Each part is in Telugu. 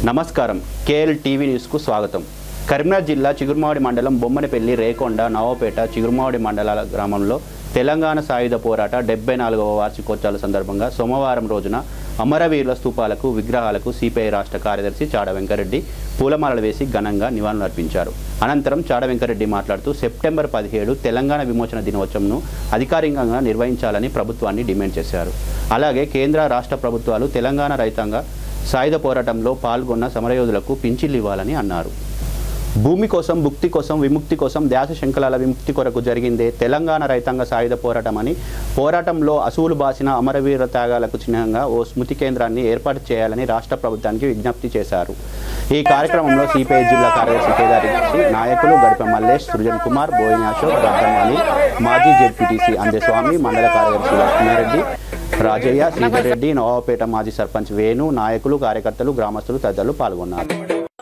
నమస్కారం కేఎల్ టీవీ న్యూస్కు స్వాగతం కరీంనగర్ జిల్లా చిగురుమావడి మండలం బొమ్మనపల్లి రేకొండ నవపేట చిగురుమావడి మండలాల గ్రామంలో తెలంగాణ సాయుధ పోరాట డెబ్బై నాలుగవ వార్షికోత్సవాల సందర్భంగా సోమవారం రోజున అమరవీరుల స్తూపాలకు విగ్రహాలకు సిపిఐ రాష్ట్ర కార్యదర్శి చాడ వెంకరెడ్డి పూలమాలలు వేసి ఘనంగా నివాళులర్పించారు అనంతరం చాడ వెంకరెడ్డి మాట్లాడుతూ సెప్టెంబర్ పదిహేడు తెలంగాణ విమోచన దినోత్సవంను అధికారికంగా నిర్వహించాలని ప్రభుత్వాన్ని డిమాండ్ చేశారు అలాగే కేంద్ర రాష్ట్ర ప్రభుత్వాలు తెలంగాణ రైతాంగ సాయుధ పోరాటంలో పాల్గొన్న సమరయోధులకు పింఛన్లు ఇవ్వాలని అన్నారు భూమి కోసం భుక్తి కోసం విముక్తి కోసం ధ్యాస శంకలాల విముక్తి కొరకు జరిగిందే తెలంగాణ రైతాంగ సాయుధ పోరాటం అని పోరాటంలో అసువులు బాసిన అమరవీర త్యాగాలకు చిహ్నంగా ఓ స్మృతి కేంద్రాన్ని ఏర్పాటు చేయాలని రాష్ట్ర ప్రభుత్వానికి విజ్ఞప్తి చేశారు ఈ కార్యక్రమంలో సిపిఐ జిల్లా కార్యదర్శి కేదారి నాయకులు గడిప మల్లేష్ సృజన్ కుమార్ బోయిన అశోక్ గద్దమాలి మాజీ జెడ్పీటీసీ అంజస్వామి మండల కార్యదర్శి లక్ష్మారెడ్డి రాజయ్య శ్రీధర్ రెడ్డి నవాబపేట మాజీ సర్పంచ్ వేణు నాయకులు కార్యకర్తలు గ్రామస్తులు తదితరులు పాల్గొన్నారు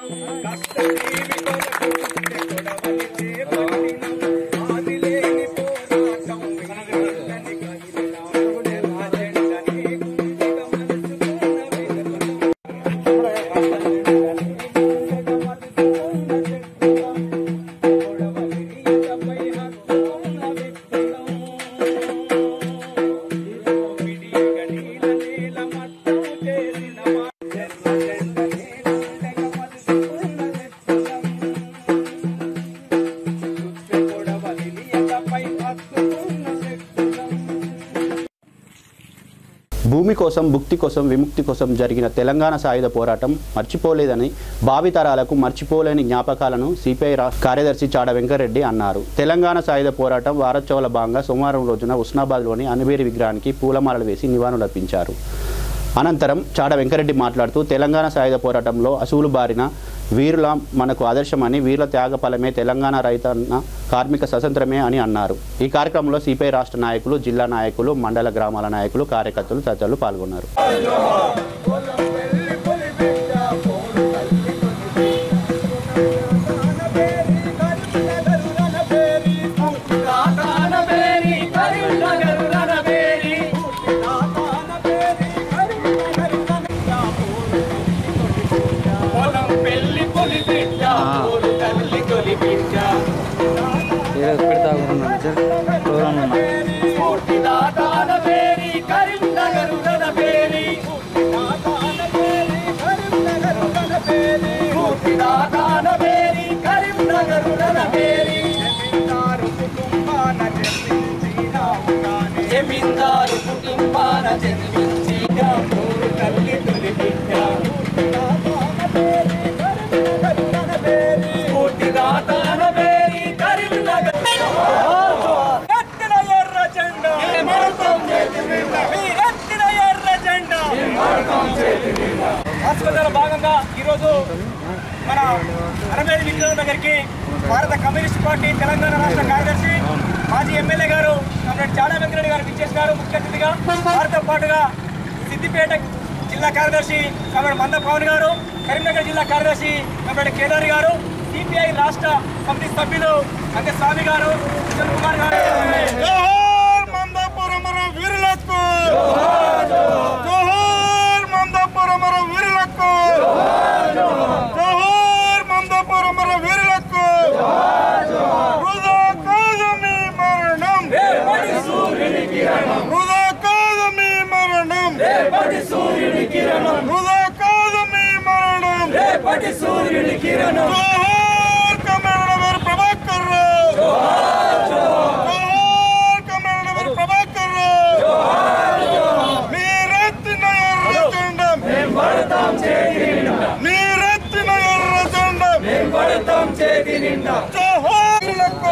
భూమి కోసం భుక్తి కోసం విముక్తి కోసం జరిగిన తెలంగాణ సాయుధ పోరాటం మర్చిపోలేదని భావితరాలకు మర్చిపోలేని జ్ఞాపకాలను సిపిఐ రా కార్యదర్శి చాడ వెంకరెడ్డి అన్నారు తెలంగాణ సాయుధ పోరాటం వారోత్సవాల భాగంగా సోమవారం రోజున ఉస్నాబాద్లోని అనిబేరి విగ్రహానికి పూలమాలలు వేసి నివాళులర్పించారు అనంతరం చాడ వెంకరెడ్డి మాట్లాడుతూ తెలంగాణ సాయుధ పోరాటంలో అసువులు బారిన వీరుల మనకు ఆదర్శమని వీరుల త్యాగ ఫలమే తెలంగాణ రైతన్న కార్మిక స్వతంత్రమే అని అన్నారు ఈ కార్యక్రమంలో సిపిఐ రాష్ట్ర నాయకులు జిల్లా నాయకులు మండల గ్రామాల నాయకులు కార్యకర్తలు తదితరులు పాల్గొన్నారు పొలం పెళ్లి కొలి బిడ్డ ఊరు తల్లి కొలి బిడ్డ కోటి దాదాన పేరి కరీంనగర్ రన పేరి కోటి దాదాన పేరి కరీంనగర్ రన పేరి జమీందారు కుటుంబాన జన్మించిన ఊరు తల్లి తొలి బిడ్డ కోటి దాదాన పేరి కరీంనగర్ ఎత్తిన ఎర్ర జెండా మీరెత్తిన ఎర్ర జెండా హాస్పిటల్ భాగంగా ఈరోజు మన అరవేది విగ్రహం దగ్గరికి భారత కమ్యూనిస్ట్ పార్టీ తెలంగాణ రాష్ట్ర కార్యదర్శి మాజీ ఎమ్మెల్యే గారు కామ్రేడ్ చాడా వెంకరెడ్డి గారు విచ్చేసినారు ముఖ్య అతిథిగా వారితో పాటుగా సిద్దిపేట జిల్లా కార్యదర్శి కామ్రేడ్ మంద పవన్ గారు కరీంనగర్ జిల్లా కార్యదర్శి కామ్రేడ్ కేదారి గారు సిపిఐ రాష్ట్ర సమితి సభ్యులు అంటే స్వామి గారు కిషన్ కుమార్ గారు జోహార్ మందాపురమర వీరులకు జోహార్ మందాపురమర వీరులకు జోహార్ మందాపురమర వీరులకు వృధా కాదు మీ మరణం వృధా కాదు మీ మరణం వృధా కాదు మీ మరణం జోహార్ కమలవర్ ప్రభాకర్ రావు జోహార్ కమలవర్ ప్రభాకర్ రావు మీరెత్తిన ఎర్ర జెండం మీరెత్తిన ఎర్ర జెండం జోహార్లకు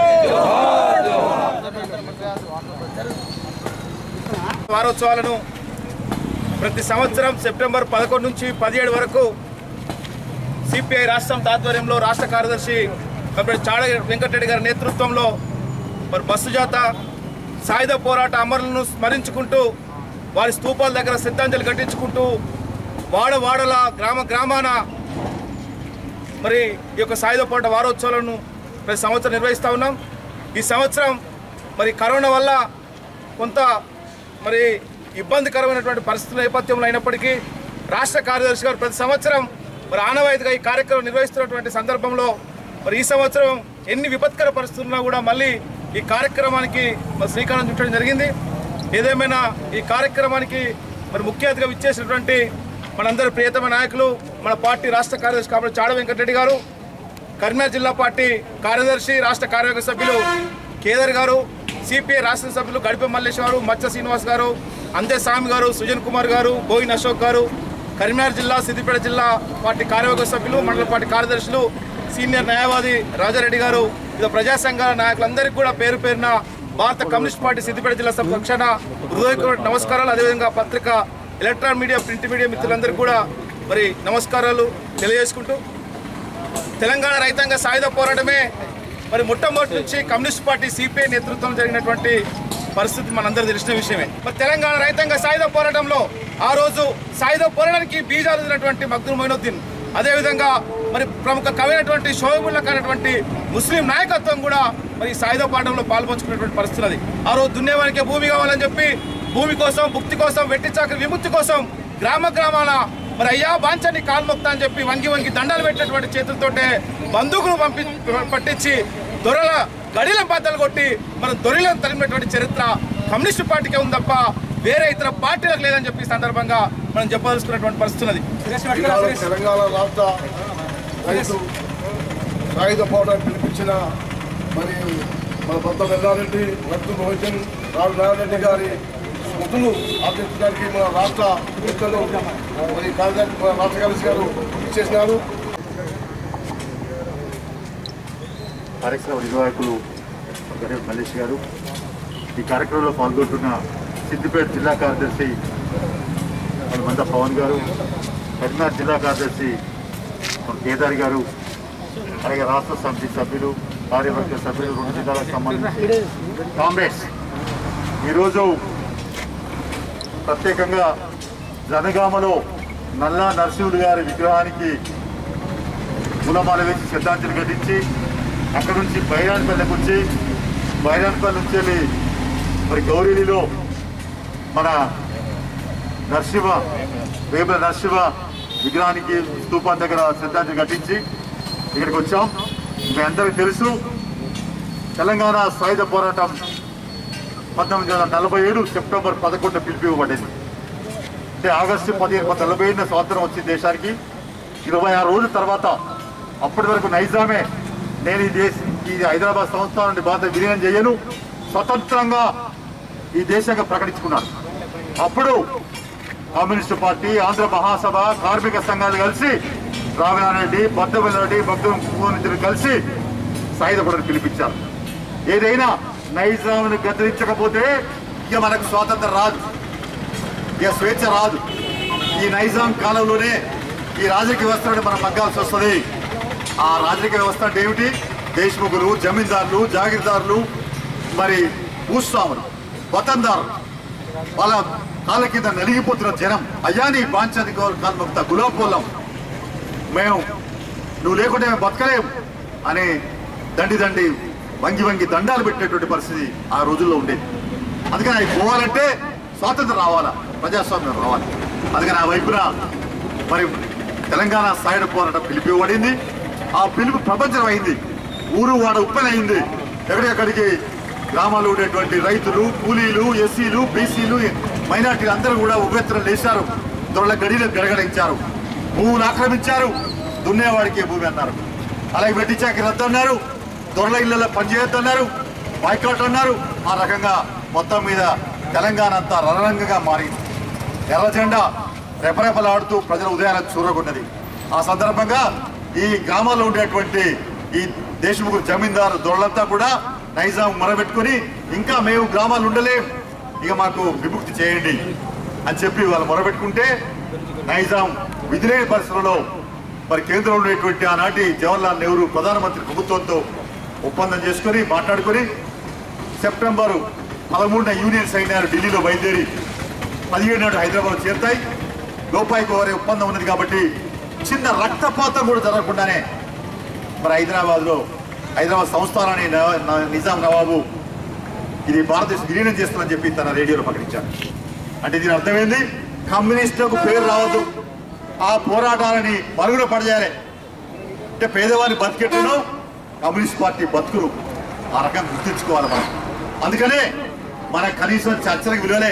వారోత్సవాలను ప్రతి సంవత్సరం సెప్టెంబర్ పదకొండు నుంచి పదిహేడు వరకు సిపిఐ రాష్ట్రం ఆధ్వర్యంలో రాష్ట్ర కార్యదర్శి మరి చాడ వెంకటరెడ్డి గారి నేతృత్వంలో మరి బస్సు జాత సాయుధ పోరాట అమరులను స్మరించుకుంటూ వారి స్తూపాల దగ్గర శ్రద్ధాంజలి ఘటించుకుంటూ వాడ వాడల గ్రామ గ్రామాన మరి ఈ యొక్క సాయుధ పోరాట వారోత్సవాలను ప్రతి సంవత్సరం నిర్వహిస్తూ ఉన్నాం ఈ సంవత్సరం మరి కరోనా వల్ల కొంత మరి ఇబ్బందికరమైనటువంటి పరిస్థితుల నేపథ్యంలో అయినప్పటికీ రాష్ట్ర కార్యదర్శి గారు ప్రతి సంవత్సరం మరి ఆనవాయితీగా ఈ కార్యక్రమం నిర్వహిస్తున్నటువంటి సందర్భంలో మరి ఈ సంవత్సరం ఎన్ని విపత్కర పరిస్థితున్నా కూడా మళ్ళీ ఈ కార్యక్రమానికి మరి శ్రీకారం చుట్టడం జరిగింది ఏదేమైనా ఈ కార్యక్రమానికి మరి ముఖ్య అతిథిగా విచ్చేసినటువంటి మనందరి ప్రియతమ నాయకులు మన పార్టీ రాష్ట్ర కార్యదర్శి కాబట్టి చాడ వెంకటరెడ్డి గారు కరీంనగర్ జిల్లా పార్టీ కార్యదర్శి రాష్ట్ర కార్యవర్గ సభ్యులు కేదర్ గారు సిపిఐ రాష్ట్ర సభ్యులు గడిపే మల్లేష్ గారు మత్స్య శ్రీనివాస్ గారు అంతే స్వామి గారు సుజన్ కుమార్ గారు బోయిన్ అశోక్ గారు కరీంనగర్ జిల్లా సిద్దిపేట జిల్లా పార్టీ కార్యవర్గ సభ్యులు మండల పార్టీ కార్యదర్శులు సీనియర్ న్యాయవాది రాజారెడ్డి గారు ఇది ప్రజా సంఘాల నాయకులందరికీ కూడా పేరు పేరున భారత కమ్యూనిస్ట్ పార్టీ సిద్దిపేట జిల్లా సభ పక్షాన హృదయపూర్వక నమస్కారాలు అదేవిధంగా పత్రిక ఎలక్ట్రానిక్ మీడియా ప్రింట్ మీడియా మిత్రులందరికీ కూడా మరి నమస్కారాలు తెలియజేసుకుంటూ తెలంగాణ రైతాంగ సాయుధ పోరాటమే మరి మొట్టమొదటి నుంచి కమ్యూనిస్ట్ పార్టీ సిపిఐ నేతృత్వంలో జరిగినటువంటి పరిస్థితి మనందరూ తెలిసిన విషయమే మరి తెలంగాణ రైతాంగ సాయుధ పోరాటంలో ఆ రోజు సాయుధ పోరాటానికి బీజాలు వదిలినటువంటి మగ్దుల్ మొయినుద్దీన్ అదేవిధంగా మరి ప్రముఖ కవినటువంటి షోయబుల్లా కానటువంటి ముస్లిం నాయకత్వం కూడా మరి ఈ సాయుధ పోరాటంలో పాల్పంచుకున్నటువంటి పరిస్థితి అది ఆ రోజు దున్నేవానికి భూమి కావాలని చెప్పి భూమి కోసం భుక్తి కోసం వెట్టి చాకరి విముక్తి కోసం గ్రామ గ్రామాల మరి అయ్యా బాంచాన్ని కాల్మొక్తా అని చెప్పి వంగి వంగి దండాలు పెట్టినటువంటి చేతులతోటే బందూకులు పంపి పట్టించి దొరల గడిల బద్దలు కొట్టి మనం దొరిలను తరిమినటువంటి చరిత్ర కమ్యూనిస్ట్ పార్టీకే ఉంది తప్ప వేరే ఇతర పార్టీలకు లేదని చెప్పి ఈ సందర్భంగా మనం చెప్పదలుచుకున్నటువంటి పరిస్థితి ఉన్నది ఈనాడు తెలంగాణ రాష్ట్ర రైతు సాయుధ పోరాటం పిలిపించిన మరి మన భర్త వెల్లారెడ్డి రత్తు మోహన్ రాజు నారాయణ గారి స్మృతులు ఆచరించడానికి మన రాష్ట్ర ఎన్నికలు మరి కార్యదర్శి మన రాష్ట్ర కార్యదర్శి గారు ఇచ్చేసినారు కార్యక్రమ నిర్వాహకులు గణేష్ మల్లేష్ గారు ఈ కార్యక్రమంలో పాల్గొంటున్న సిద్దిపేట జిల్లా కార్యదర్శి మన మంద పవన్ గారు కరీంనగర్ జిల్లా కార్యదర్శి మన కేదార్ గారు అలాగే రాష్ట్ర సమితి సభ్యులు కార్యవర్గ సభ్యులు రెండు జిల్లాలకు సంబంధించి కామ్రేడ్స్ ఈరోజు ప్రత్యేకంగా జనగామలో నల్లా నరసింహుడు గారి విగ్రహానికి పూలమాల వేసి శ్రద్ధాంజలి ఘటించి అక్కడ నుంచి బైరాన్పల్లెకి వచ్చి బైరాన్పల్లి నుంచి వెళ్ళి మరి గౌరీలిలో మన నరసింహ వేబల నరసింహ విగ్రహానికి స్తూపం దగ్గర శ్రద్ధాంజలి ఘటించి ఇక్కడికి వచ్చాం మీ అందరికీ తెలుసు తెలంగాణ సాయుధ పోరాటం పంతొమ్మిది వందల నలభై ఏడు సెప్టెంబర్ పదకొండున పిలిపివ్వబడింది అంటే ఆగస్టు పదిహేను పంతొమ్మిది నలభై ఏడున స్వాతంత్రం వచ్చింది దేశానికి ఇరవై ఆరు రోజుల తర్వాత అప్పటి వరకు నైజామే నేను ఈ దేశ ఈ హైదరాబాద్ సంస్థానం నుండి భారత విలీనం చేయను స్వతంత్రంగా ఈ దేశంగా ప్రకటించుకున్నాను అప్పుడు కమ్యూనిస్టు పార్టీ ఆంధ్ర మహాసభ కార్మిక సంఘాలు కలిసి రామనారెడ్డి బద్దవెల్లారెడ్డి భక్తులు కలిసి సాయుధ కూడా పిలిపించారు ఏదైనా నైజాంను గద్దరించకపోతే ఇక మనకు స్వాతంత్రం రాదు ఇక స్వేచ్ఛ రాదు ఈ నైజాం కాలంలోనే ఈ రాజకీయ వ్యవస్థను మనం మగ్గాల్సి వస్తుంది ఆ రాజకీయ వ్యవస్థ అంటే ఏమిటి దేశముఖులు జమీందారులు జాగీర్దారులు మరి భూస్వాములు వతందారులు వాళ్ళ కాళ్ళ కింద నలిగిపోతున్న జనం అయ్యా నీ బాంచది కాల్మక్త గులాబోళ్ళం మేము నువ్వు లేకుంటే మేము బతకలేము అని దండి దండి వంగి వంగి దండాలు పెట్టినటువంటి పరిస్థితి ఆ రోజుల్లో ఉండేది అందుకని అవి పోవాలంటే స్వాతంత్రం రావాలా ప్రజాస్వామ్యం రావాలి అందుకని ఆ వైపున మరి తెలంగాణ సాయుధ పోరాటం పిలిపివ్వబడింది ఆ పిలుపు ప్రపంచం అయింది ఊరు వాడ ఉప్పెనైంది ఎక్కడెక్కడికి గ్రామాల్లో ఉండేటువంటి రైతులు కూలీలు ఎస్సీలు బీసీలు మైనార్టీలు అందరూ కూడా ఉవ్వెత్తన లేచారు దొరల గడిలో గడగడించారు భూములు ఆక్రమించారు దున్నేవాడికి భూమి అన్నారు అలాగే వెట్టి చాకరీ రద్దు అన్నారు దొరల ఇళ్లలో పనిచేయొద్దన్నారు బాయ్కాట్ అన్నారు ఆ రకంగా మొత్తం మీద తెలంగాణ అంతా రణరంగంగా మారింది ఎర్ర జెండా రెపరెపలాడుతూ ప్రజల ఉదయాలను చూరగొన్నది ఆ సందర్భంగా ఈ గ్రామాల్లో ఉండేటువంటి ఈ దేశముఖు జమీందారు దొరలంతా కూడా నైజాం మొరబెట్టుకొని ఇంకా మేము గ్రామాలు ఉండలేం ఇక మాకు విముక్తి చేయండి అని చెప్పి వాళ్ళు మొరబెట్టుకుంటే నైజాం విధిలేని పరిస్థితుల్లో మరి కేంద్రంలో ఉండేటువంటి ఆనాటి జవహర్లాల్ నెహ్రూ ప్రధానమంత్రి ప్రభుత్వంతో ఒప్పందం చేసుకొని మాట్లాడుకొని సెప్టెంబరు పదమూడున యూనియన్ సైన్యాలు ఢిల్లీలో బయలుదేరి పదిహేడు నాడు హైదరాబాద్ చేరుతాయి లోపాయికి వారి ఒప్పందం ఉన్నది కాబట్టి చిన్న రక్తపాతం కూడా జరగకుండానే మరి హైదరాబాద్లో హైదరాబాద్ సంస్థానాన్ని నవ- న- నిజాం నవాబు ఇది భారతదేశం విలీనం చేస్తుందని చెప్పి తన రేడియోలో ప్రకటించారు అంటే దీని అర్థమైంది కమ్యూనిస్టులకు పేరు రావద్దు ఆ పోరాటాలని మరుగున పడజేయాలి అంటే పేదవారి బతికెట్లను కమ్యూనిస్ట్ పార్టీ బతుకులు ఆ రకంగా గుర్తించుకోవాలి మనం అందుకనే మన కనీసం చర్చలకు విలువలే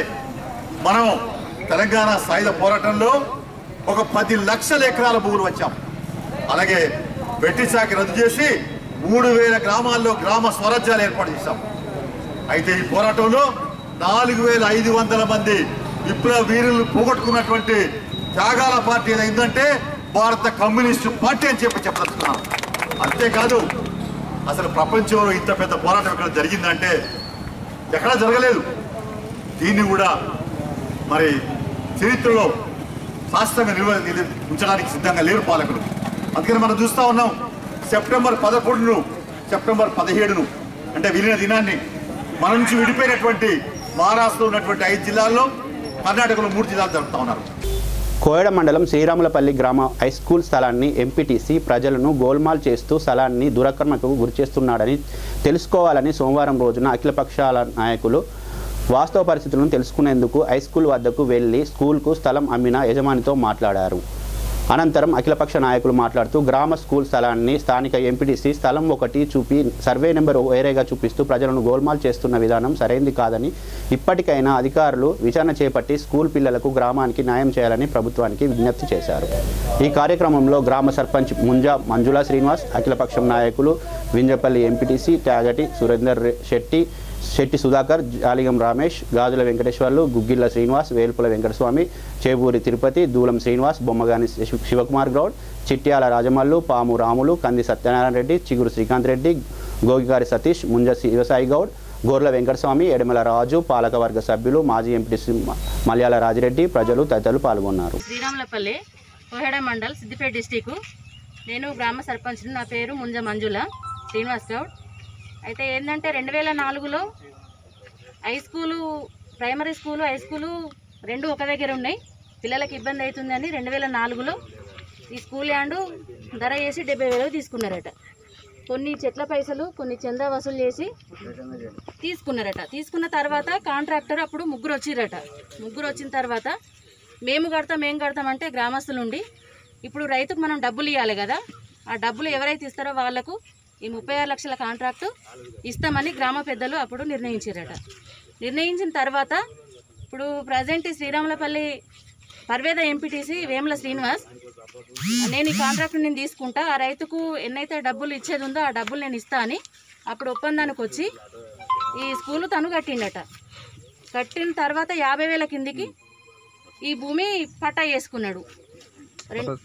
మనం తెలంగాణ సాయుధ పోరాటంలో ఒక పది లక్షల ఎకరాల భూములు వచ్చాం అలాగే వెట్టి శాఖ రద్దు చేసి మూడు వేల గ్రామాల్లో గ్రామ స్వరాజ్యాలు ఏర్పాటు చేశాం అయితే ఈ పోరాటంలో నాలుగు వేల ఐదు వందల మంది విప్లవ వీరులు పోగొట్టుకున్నటువంటి త్యాగాల పార్టీ ఏదైందంటే భారత కమ్యూనిస్టు పార్టీ అని చెప్పి చెప్పదలుచుకున్నాం అంతేకాదు అసలు ప్రపంచంలో ఇంత పెద్ద పోరాటం ఇక్కడ జరిగిందంటే ఎక్కడా జరగలేదు దీన్ని కూడా మరి చరిత్రలో శాస్త్రంగా నిల్వ నిలు- ఉంచడానికి సిద్ధంగా లేరు పాలకులు అందుకని మనం చూస్తా ఉన్నాం సెప్టెంబర్ పదకొండును సెప్టెంబర్ పదిహేడును అంటే విలీన దినాన్ని మన నుంచి విడిపోయినటువంటి మహారాష్ట్రలో ఉన్నటువంటి ఐదు జిల్లాల్లో కర్ణాటకలో మూడు జిల్లాలు జరుపుతా ఉన్నారు కోయడ మండలం శ్రీరాములపల్లి గ్రామ హై స్కూల్ స్థలాన్ని ఎంపీటీసీ ప్రజలను గోల్మాల్ చేస్తూ స్థలాన్ని దురాక్రమణకు గురిచేస్తున్నాడని తెలుసుకోవాలని సోమవారం రోజున అఖిలపక్షాల నాయకులు వాస్తవ పరిస్థితులను తెలుసుకునేందుకు హై స్కూల్ వద్దకు వెళ్లి స్కూల్కు స్థలం అమ్మిన యజమానితో మాట్లాడారు అనంతరం అఖిలపక్ష నాయకులు మాట్లాడుతూ గ్రామ స్కూల్ స్థలాన్ని స్థానిక ఎంపీటీసీ స్థలం ఒకటి చూపి సర్వే నెంబర్ వేరేగా చూపిస్తూ ప్రజలను గోల్మాల్ చేస్తున్న విధానం సరైంది కాదని ఇప్పటికైనా అధికారులు విచారణ చేపట్టి స్కూల్ పిల్లలకు గ్రామానికి న్యాయం చేయాలని ప్రభుత్వానికి విజ్ఞప్తి చేశారు ఈ కార్యక్రమంలో గ్రామ సర్పంచ్ ముంజా మంజులా శ్రీనివాస్ అఖిలపక్షం నాయకులు వింజపల్లి ఎంపీటీసీ త్యాగటి సురేందర్ శెట్టి శెట్టి సుధాకర్ జాలిగం రమేష్ గాజుల వెంకటేశ్వర్లు గుగ్గిళ్ళ శ్రీనివాస్ వేల్పుల వెంకటస్వామి చేబూరి తిరుపతి దూలం శ్రీనివాస్ బొమ్మగాని శివ- శివకుమార్ గౌడ్ చిట్యాల రాజమల్లు పాము రాములు కంది సత్యనారాయణ రెడ్డి చిగురు శ్రీకాంత్ రెడ్డి గోగిగారి సతీష్ ముంజ శివసాయి గౌడ్ గోర్ల వెంకటస్వామి ఎడమల రాజు పాలకవర్గ సభ్యులు మాజీ ఎంపీటీసీ మ- మలయాళ రాజిరెడ్డి ప్రజలు తదితరులు పాల్గొన్నారు శ్రీరాములపల్లి కోహెడ మండల్ సిద్దిపేట డిస్టిక్ నేను గ్రామ సర్పంచ్ నా పేరు ముంజ మంజుల శ్రీనివాస్ గౌడ్ అయితే ఏంటంటే రెండు వేల నాలుగులో high school primary school high school రెండు ఒక దగ్గర ఉన్నాయి పిల్లలకి ఇబ్బంది అవుతుందని రెండు వేల నాలుగులో ఈ స్కూల్ ల్యాండ్ ధర చేసి డెబ్బై వేలకు తీసుకున్నారట కొన్ని చెట్ల పైసలు కొన్ని చందా వసూలు చేసి తీసుకున్నారట తీసుకున్న తర్వాత కాంట్రాక్టర్ అప్పుడు ముగ్గురు వచ్చిరట ముగ్గురు వచ్చిన తర్వాత మేము కడతాం మేము కడతామంటే గ్రామస్తులు ఉండి ఇప్పుడు రైతుకు మనం డబ్బులు ఇవ్వాలి కదా ఆ డబ్బులు ఎవరైతే ఇస్తారో వాళ్లకు ఈ ముప్పై ఆరు లక్షల కాంట్రాక్టు ఇస్తామని గ్రామ పెద్దలు అప్పుడు నిర్ణయించారట నిర్ణయించిన తర్వాత ఇప్పుడు ప్రజెంట్ శ్రీరాములపల్లి పర్వేద ఎంపీటీసీ వేముల శ్రీనివాస్ నేను ఈ కాంట్రాక్ట్ నేను తీసుకుంటా ఆ రైతుకు ఎన్నైతే డబ్బులు ఇచ్చేది ఉందో ఆ డబ్బులు నేను ఇస్తా అని అప్పుడు ఒప్పందానికి వచ్చి ఈ స్కూలు తను కట్టిండట కట్టిన తర్వాత యాభై వేల కిందికి ఈ భూమి పట్టా చేసుకున్నాడు రెం-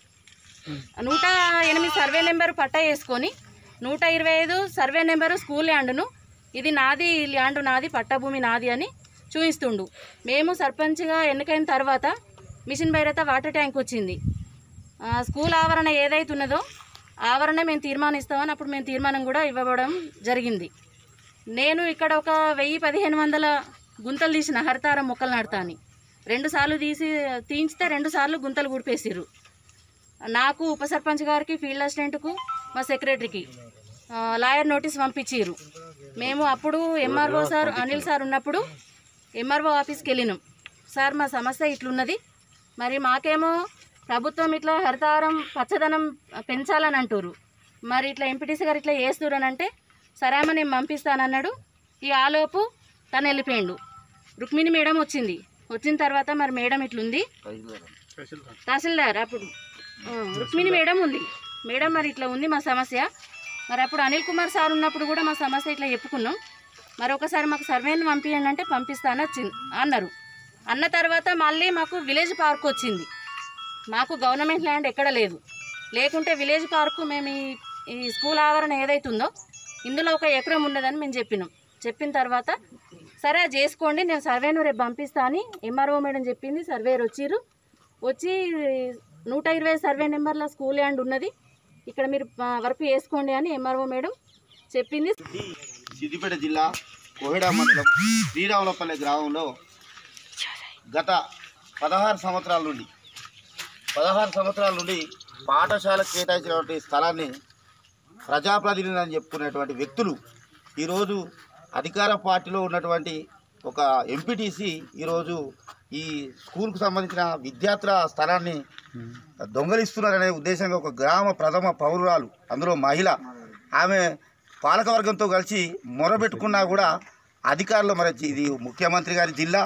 నూట ఎనిమిది సర్వే నెంబర్ పట్టా వేసుకొని నూట ఇరవై ఐదు సర్వే నెంబరు స్కూల్ ల్యాండ్ను ఇది నాది ఈ ల్యాండ్ నాది పట్టా భూమి నాది అని చూపిస్తుండు మేము సర్పంచ్గా ఎన్నికైన తర్వాత మిషన్ భైరత వాటర్ ట్యాంక్ వచ్చింది ఆ, స్కూల్ ఆవరణ ఏదైతే ఉన్నదో ఆవరణ మేము తీర్మానిస్తామని అప్పుడు మేము తీర్మానం కూడా ఇవ్వబడడం జరిగింది నేను ఇక్కడ ఒక వెయ్యి పదిహేను వందల గుంతలు తీసిన హరితారం మొక్కలు నాటుతా అని రెండు సార్లు తీసి తీయించితే రెండు సార్లు గుంతలు గుడిపేసిర్రు నాకు ఉప సర్పంచ్ గారికి ఫీల్డ్ అసిస్టెంట్కు మా సెక్రటరీకి ఆ, లాయర్ నోటీస్ పంపించారు మేము అప్పుడు ఎంఆర్ఓ సార్ అనిల్ సార్ ఉన్నప్పుడు ఎంఆర్ఓ ఆఫీస్కి వెళ్ళినాం సార్ మా సమస్య ఇట్లున్నది మరి మాకేమో ప్రభుత్వం ఇట్లా హరితారం పచ్చదనం పెంచాలని అంటారు మరి ఇట్లా ఎంపీటీసీ గారు ఇట్లా చేస్తున్నారు అని అంటే సరే అమ్మ నేను పంపిస్తానన్నాడు ఈ ఆలోపు తను వెళ్ళిపోయిండు రుక్మిణి మేడం వచ్చింది వచ్చిన తర్వాత మరి మేడం ఇట్లుంది తహసీల్దార్ అప్పుడు ఆ, రుక్మిణి మేడం ఉంది మేడం మరి ఇట్లా ఉంది మా సమస్య మరి అప్పుడు అనిల్ కుమార్ సార్ ఉన్నప్పుడు కూడా మా సమస్య ఇట్లా చెప్పుకున్నాం మరి ఒకసారి మాకు సర్వేని పంపించండి అంటే పంపిస్తాను వచ్చింది అన్నారు అన్న తర్వాత మళ్ళీ మాకు విలేజ్ పార్క్ వచ్చింది మాకు గవర్నమెంట్ ల్యాండ్ ఎక్కడ లేదు లేకుంటే విలేజ్ పార్కు మేము ఈ- ఈ స్కూల్ ఆవరణ ఏదైతుందో ఇందులో ఒక ఎకరం ఉన్నదని మేము చెప్పినాం చెప్పిన తర్వాత సరే అది చేసుకోండి నేను సర్వేను రేపు పంపిస్తా అని ఎంఆర్ఓ మేడం చెప్పింది సర్వేర్ వచ్చిర్రు వచ్చి నూట ఇరవై సర్వే నెంబర్ల స్కూల్ ల్యాండ్ ఉన్నది ఇక్కడ మీరు ఆ, వర్క్ చేసుకోండి అని ఎంఆర్ఓ మేడం చెప్పింది సిద్దిపేట జిల్లా కోహెడ మండలం శ్రీరాములపల్లి గ్రామంలో గత పదహారు సంవత్సరాల నుండి పదహారు సంవత్సరాల నుండి పాఠశాల కేటాయించినటువంటి స్థలాన్ని ప్రజాప్రతినిధులు అని చెప్పుకునేటువంటి వ్యక్తులు ఈరోజు అధికార పార్టీలో ఉన్నటువంటి ఒక ఎంపీటీసీ ఈరోజు ఈ స్కూల్కు సంబంధించిన విద్యార్థుల స్థలాన్ని దొంగలిస్తున్నారనే ఉద్దేశంగా ఒక గ్రామ ప్రథమ పౌరురాలు అందులో మహిళ ఆమె పాలకవర్గంతో కలిసి మొరబెట్టుకున్నా కూడా అధికారులు మరి ఇది ముఖ్యమంత్రి గారి జిల్లా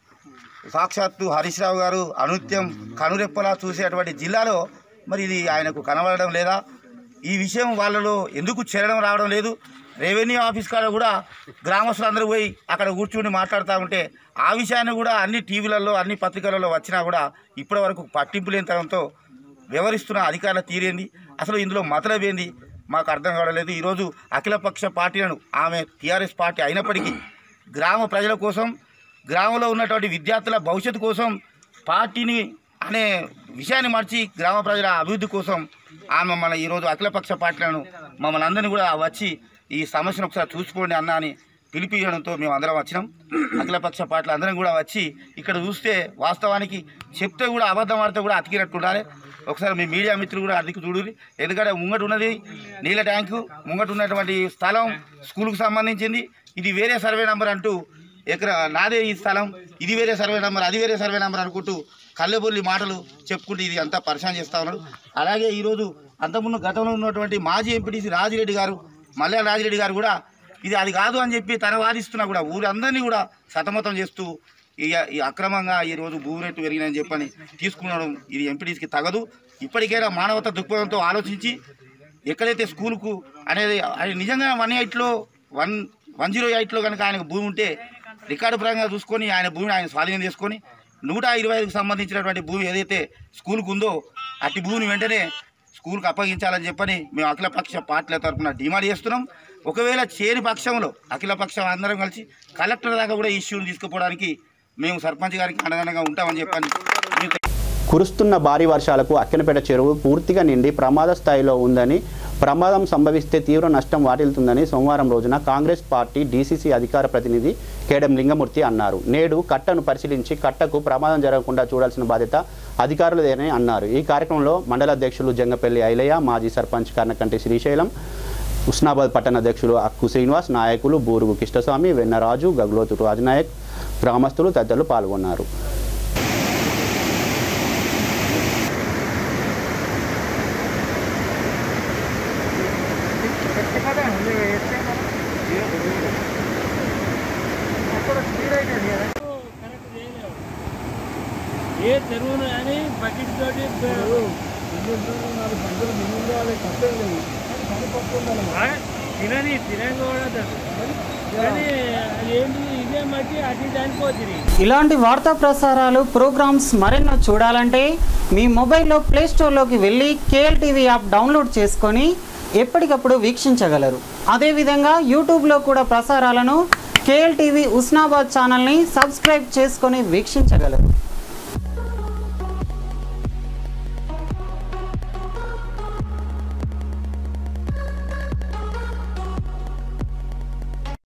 సాక్షాత్తు హరీష్ రావు గారు అనుత్యం కనురెప్పలా చూసేటువంటి జిల్లాలో మరి ఇది ఆయనకు కనబడడం లేదా ఈ విషయం వాళ్ళలో ఎందుకు చేరడం రావడం లేదు రెవెన్యూ ఆఫీస్ కాడ కూడా గ్రామస్తులందరూ పోయి అక్కడ కూర్చుని మాట్లాడుతూ ఉంటే ఆ విషయాన్ని కూడా అన్ని టీవీలలో అన్ని పత్రికలలో వచ్చినా కూడా ఇప్పటి వరకు పట్టింపు లేని తరంతో వ్యవహరిస్తున్న అధికారుల తీరేంది అసలు ఇందులో మతలబేంది మాకు అర్థం కావడం ఈరోజు అఖిలపక్ష పార్టీలను ఆమె టీఆర్ఎస్ పార్టీ అయినప్పటికీ గ్రామ ప్రజల కోసం గ్రామంలో ఉన్నటువంటి విద్యార్థుల భవిష్యత్తు కోసం పార్టీని అనే విషయాన్ని మార్చి గ్రామ ప్రజల అభివృద్ధి కోసం ఆమె మన ఈరోజు అఖిలపక్ష పార్టీలను మమ్మల్ని అందరినీ కూడా వచ్చి ఈ సమస్యను ఒకసారి చూసుకోండి అన్న అని పిలిపించడంతో మేము అందరం వచ్చినాం అఖిలపక్ష పార్టీలు అందరం కూడా వచ్చి ఇక్కడ చూస్తే వాస్తవానికి చెప్తే కూడా అబద్ధం ఆడితే కూడా అతికినట్టు ఉండాలి ఒకసారి మీ మీడియా మిత్రులు కూడా అదికి చూడురి ఎందుకంటే ముంగట ఉన్నది నీళ్ళ ట్యాంకు ముంగట ఉన్నటువంటి స్థలం స్కూల్కు సంబంధించింది ఇది వేరే సర్వే నెంబర్ అంటూ ఎక్కడ నాదే ఈ స్థలం ఇది వేరే సర్వే నెంబర్ అది వేరే సర్వే నెంబర్ అనుకుంటూ కళ్ళబొల్లి మాటలు చెప్పుకుంటూ ఇది అంతా పరిశాన్ చేస్తా ఉన్నాడు అలాగే ఈరోజు అంతకుముందు గతంలో ఉన్నటువంటి మాజీ ఎంపీటీసీ రాజిరెడ్డి గారు మల్యాల రాజిరెడ్డి గారు కూడా ఇది అది కాదు అని చెప్పి తన వాదిస్తున్నా కూడా ఊరందరినీ కూడా సతమతం చేస్తూ ఇక ఈ అక్రమంగా ఈ రోజు భూ రేటు పెరిగినని చెప్పని తీసుకునడం ఇది ఎంపీటీసీకి తగదు ఇప్పటికైనా మానవత దృక్పథంతో ఆలోచించి ఎక్కడైతే స్కూల్కు అనేది అది నిజంగా వన్ ఎయిట్లో వన్ వన్ జీరో ఎయిట్లో కనుక ఆయనకు భూమి ఉంటే రికార్డు పరంగా చూసుకొని ఆయన భూమిని ఆయన స్వాధీనం చేసుకొని నూట ఇరవై ఐదుకు సంబంధించినటువంటి భూమి ఏదైతే స్కూల్కు ఉందో అట్టి భూమిని వెంటనే స్కూల్కి అప్పగించాలని చెప్పని మేము అఖిలపక్ష పార్టీల తరఫున డిమాండ్ చేస్తున్నాం ఒకవేళ చేరి పక్షంలో అఖిలపక్షం అందరం కలిసి కలెక్టర్ దాకా కూడా ఈ ఇష్యూని తీసుకుపోవడానికి మేము సర్పంచ్ గారికి అండదండగా ఉంటామని చెప్పని మీకు కురుస్తున్న భారీ వర్షాలకు అక్కినపేట చెరువు పూర్తిగా నిండి ప్రమాద స్థాయిలో ఉందని ప్రమాదం సంభవిస్తే తీవ్ర నష్టం వాటిల్తుందని సోమవారం రోజున కాంగ్రెస్ పార్టీ డీసీసీ అధికార ప్రతినిధి కేడం లింగమూర్తి అన్నారు నేడు కట్టను పరిశీలించి కట్టకు ప్రమాదం జరగకుండా చూడాల్సిన బాధ్యత అధికారులదేనని అన్నారు ఈ కార్యక్రమంలో మండల అధ్యక్షులు జంగపల్లి ఐలయ్య మాజీ సర్పంచ్ కర్ణకంటి శ్రీశైలం ఉస్నాబాద్ పట్టణ అధ్యక్షులు అక్కు శ్రీనివాస్ నాయకులు బూరుగు కృష్ణస్వామి వెన్నరాజు గగ్లోతు రాజనాయక్ గ్రామస్తులు తదితరులు పాల్గొన్నారు ఏ చెరువును కానీ బకెట్ తోటి ఆ, తినని తినని కూడా తెలుసు. కానీ అది ఏంటి ఇదే మట్టి అటు చనిపోతుంది ఇలాంటి వార్తా ప్రసారాలు ప్రోగ్రామ్స్ మరెన్నో చూడాలంటే మీ మొబైల్లో ప్లే స్టోర్లోకి వెళ్ళి కేఎల్ టీవీ యాప్ డౌన్లోడ్ చేసుకొని ఎప్పటికప్పుడు వీక్షించగలరు అదేవిధంగా యూట్యూబ్లో కూడా ప్రసారాలను కేఎల్ టీవీ ఉస్నాబాద్ ఛానల్ని సబ్స్క్రైబ్ చేసుకొని వీక్షించగలరు